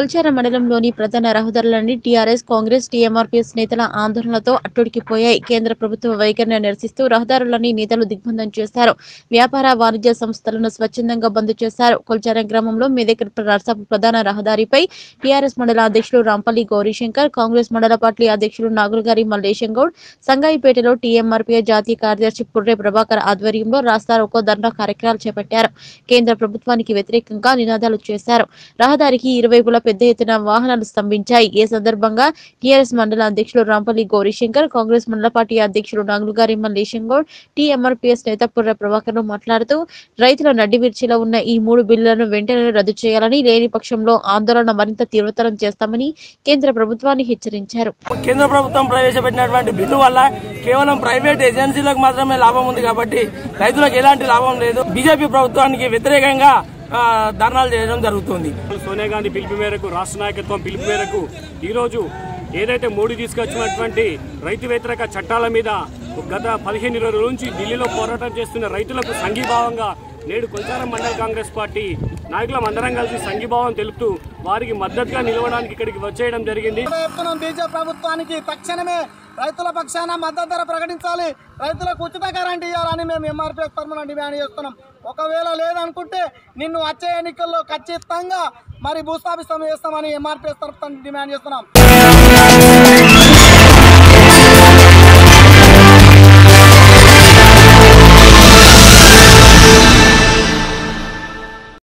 కొల్చార మండలంలోని ప్రధాన రహదారులన్నీ TRS Congress TMRPS నేతల ఆందోళనలతో అట్టుడికిపోయాయి కేంద్ర ప్రభుత్వ వైఖరిని నిరసిస్తూ రహదారులన్నీ నేతలు దిగ్బంధం చేశారు వ్యాపార వాణిజ్య సంస్థలను స్వచ్ఛందంగా బంద్ చేశారు కొల్చారం గ్రామంలో మెదక్ నర్సాపు ప్రధాన రహదారిపై టీఆర్ఎస్ మండల అధ్యక్షులు రాంపల్లి గౌరీశంకర్ కాంగ్రెస్ మండల పార్టీ అధ్యక్షులు నాగులగారి మల్లేశం గౌడ్ సంగాయిపేటలో టీఎంఆర్పీఐ జాతీయ కార్యదర్శి పుర్రె ప్రభాకర్ ఆధ్వర్యంలో రాస్తారోకో ధర్నా కార్యక్రమాలు చేపట్టారు కేంద్ర ప్రభుత్వానికి వ్యతిరేకంగా నినాదాలు చేశారు రహదారికి ఇరువైపులా పెద్ద ఎత్తున వాహనాలు స్తంభించాయి ఈ సందర్భంగా టీఆర్ఎస్ మండల అధ్యక్షులు రాంపల్లి గౌరీశంకర్ కాంగ్రెస్ మండల పార్టీ అధ్యక్షులు నాగులగారి మల్లేశం గౌడ్ టీఎంఆర్పీఎస్ నేత పుర్రె ప్రభాకర్ మాట్లాడుతూ రైతుల నడ్డిమిర్చిలో ఉన్న ఈ మూడు బిల్లులను వెంటనే రద్దు చేయాలని లేని పక్షంలో ఆందోళన మరింత తీవ్రతరం చేస్తామని కేంద్ర ప్రభుత్వాన్ని హెచ్చరించారు కేంద్ర ప్రభుత్వం ప్రవేశపెట్టినటువంటి బిల్లు వల్ల కేవలం ప్రైవేట్ ఏజెన్సీలకు మాత్రమే లాభం ఉంది కాబట్టి రైతులకు ఎలాంటి లాభం లేదు బీజేపీ ప్రభుత్వానికి వ్యతిరేకంగా ఆ, ధర్నాలు చేయడం జరుగుతుంది సోనియా గాంధీ పిలుపు మేరకు రాష్ట్ర నాయకత్వం పిలుపు మేరకు ఈరోజు ఏదైతే మోడీ తీసుకొచ్చినటువంటి రైతు వ్యతిరేక చట్టాల మీద గత పదిహేను ఇరవై రోజుల నుంచి ఢిల్లీలో పోరాటం చేస్తున్న రైతులకు సంఘీభావంగా నేడు కొల్చారం మండల కాంగ్రెస్ పార్టీ నాయకులం అందరం కలిసి సంఘీభావం తెలుపుతూ వారికి మద్దతుగా నిలవడానికి ఇక్కడికి వచ్చేయడం జరిగింది చెప్తున్నాం బీజేపీ ప్రభుత్వానికి తక్షణమే రైతుల పక్షాన మద్దతు ధర ప్రకటించాలి రైతులకు ఉచిత కరెంట్ ఇవ్వాలని మేము ఎంఆర్పీఎస్ తరఫున డిమాండ్ చేస్తున్నాం ఒకవేళ లేదనుకుంటే నిన్ను వచ్చే ఎన్నికల్లో ఖచ్చితంగా మరి భూస్థాపితం చేస్తామని ఎంఆర్పీఎస్ తరఫున డిమాండ్ చేస్తున్నాం